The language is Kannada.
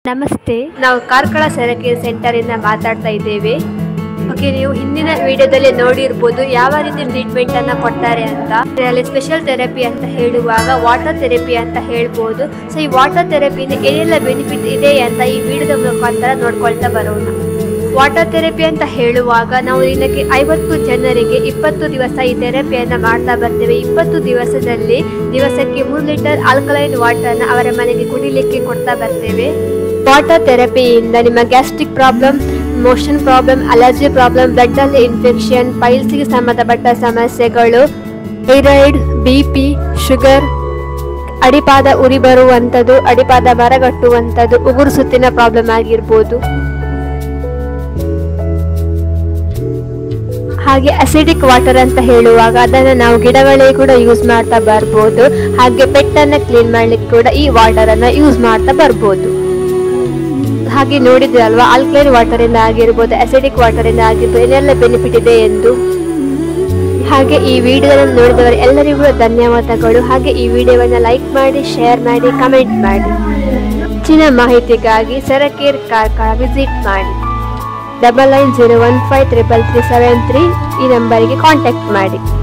ನಮಸ್ತೆ ನಾವು ಕಾರ್ಕಳ ಸೆರಕೇರ್ ಸೆಂಟರ್ ಇಂದ ಮಾತಾಡ್ತಾ ಇದ್ದೇವೆ ಓಕೆ ನೀವು ಹಿಂದಿನ ವಿಡಿಯೋದಲ್ಲಿ ನೋಡಿರ್ಬೋದು ಯಾವ ರೀತಿ ಟ್ರೀಟ್ಮೆಂಟ್ ಅನ್ನ ಕೊಡ್ತಾರೆ ಅಂತ ಇದರಲ್ಲಿ ಸ್ಪೆಷಲ್ ಥೆರಪಿ ಅಂತ ಹೇಳುವಾಗ ವಾಟರ್ ಥೆರಪಿ ಅಂತ ಹೇಳ್ಬೋದು ಸೊ ಈ ವಾಟರ್ ಥೆರಪಿಯಿಂದ ಏನೆಲ್ಲ ಬೆನಿಫಿಟ್ ಇದೆ ಅಂತ ಈ ವಿಡಿಯೋದ ಮುಖಾಂತರ ನೋಡ್ಕೊಳ್ತಾ ಬರೋಣ ವಾಟರ್ ಥೆರಪಿ ಅಂತ ಹೇಳುವಾಗ ನಾವು ದಿನಕ್ಕೆ ಐವತ್ತು ಜನರಿಗೆ ಇಪ್ಪತ್ತು ದಿವಸ ಈ ಥೆರಪಿಯನ್ನ ಮಾಡ್ತಾ ಬರ್ತೇವೆ ಇಪ್ಪತ್ತು ದಿವಸದಲ್ಲಿ ದಿವಸಕ್ಕೆ ಮೂರು ಲೀಟರ್ ಆಲ್ಕಲೈನ್ ವಾಟರ್ನ ಅವರ ಮನೆಗೆ ಕುಡಿಲಿಕ್ಕೆ ಕೊಡ್ತಾ ಬರ್ತೇವೆ ವಾಟರ್ ಥೆರಪಿಯಿಂದ ನಿಮ್ಮ gastric problem motion problem allergy problem blood ಅಲ್ಲಿ ಇನ್ಫೆಕ್ಷನ್ ಪೈಲ್ಸ್ಗೆ ಸಂಬಂಧಪಟ್ಟ ಸಮಸ್ಯೆಗಳು ಥೈರಾಯ್ಡ್ ಬಿ ಪಿ ಶುಗರ್ ಅಡಿಪಾದ ಉರಿ ಬರುವಂಥದ್ದು ಅಡಿಪಾದ ಮರಗಟ್ಟುವಂಥದ್ದು ಉಗುರು ಸುತ್ತಿನ ಪ್ರಾಬ್ಲಮ್ ಆಗಿರ್ಬೋದು ಹಾಗೆ ಅಸಿಡಿಕ್ ವಾಟರ್ ಅಂತ ಹೇಳುವಾಗ ಅದನ್ನು ನಾವು ಗಿಡಗಳಿಗೆ ಕೂಡ ಯೂಸ್ ಮಾಡ್ತಾ ಬರ್ಬೋದು ಹಾಗೆ ಪೆಟ್ಟನ್ನ ಕ್ಲೀನ್ ಮಾಡ್ಲಿಕ್ಕೆ ಕೂಡ ಈ ವಾಟರ್ ಅನ್ನ ಯೂಸ್ ಮಾಡ್ತಾ ಬರ್ಬೋದು ಹಾಗೆ ನೋಡಿದ್ವಿ ಅಲ್ವಾ ಆಲ್ಕಲೈನ್ ವಾಟರ್ ಇಂದ ಆಗಿರ್ಬೋದು ಅಸಿಡಿಕ್ ವಾಟರ್ ಇಂದ ಆಗಿರ್ಬೋದು ಏನೆಲ್ಲ ಬೆನಿಫಿಟ್ ಇದೆ ಎಂದು ಹಾಗೆ ಈ ವಿಡಿಯೋವನ್ನು ನೋಡಿದವರು ಎಲ್ಲರಿಗೂ ಧನ್ಯವಾದಗಳು ಹಾಗೆ ಈ ವಿಡಿಯೋವನ್ನು ಲೈಕ್ ಮಾಡಿ ಶೇರ್ ಮಾಡಿ ಕಮೆಂಟ್ ಮಾಡಿ ಹೆಚ್ಚಿನ ಮಾಹಿತಿಗಾಗಿ ಸರಕೇರ್ ಕಾರ್ಕಳ ವಿಸಿಟ್ ಮಾಡಿ double nine zero one five triple three seven three ಈ ನಂಬರಿಗೆ ಕಾಂಟ್ಯಾಕ್ಟ್ ಮಾಡಿ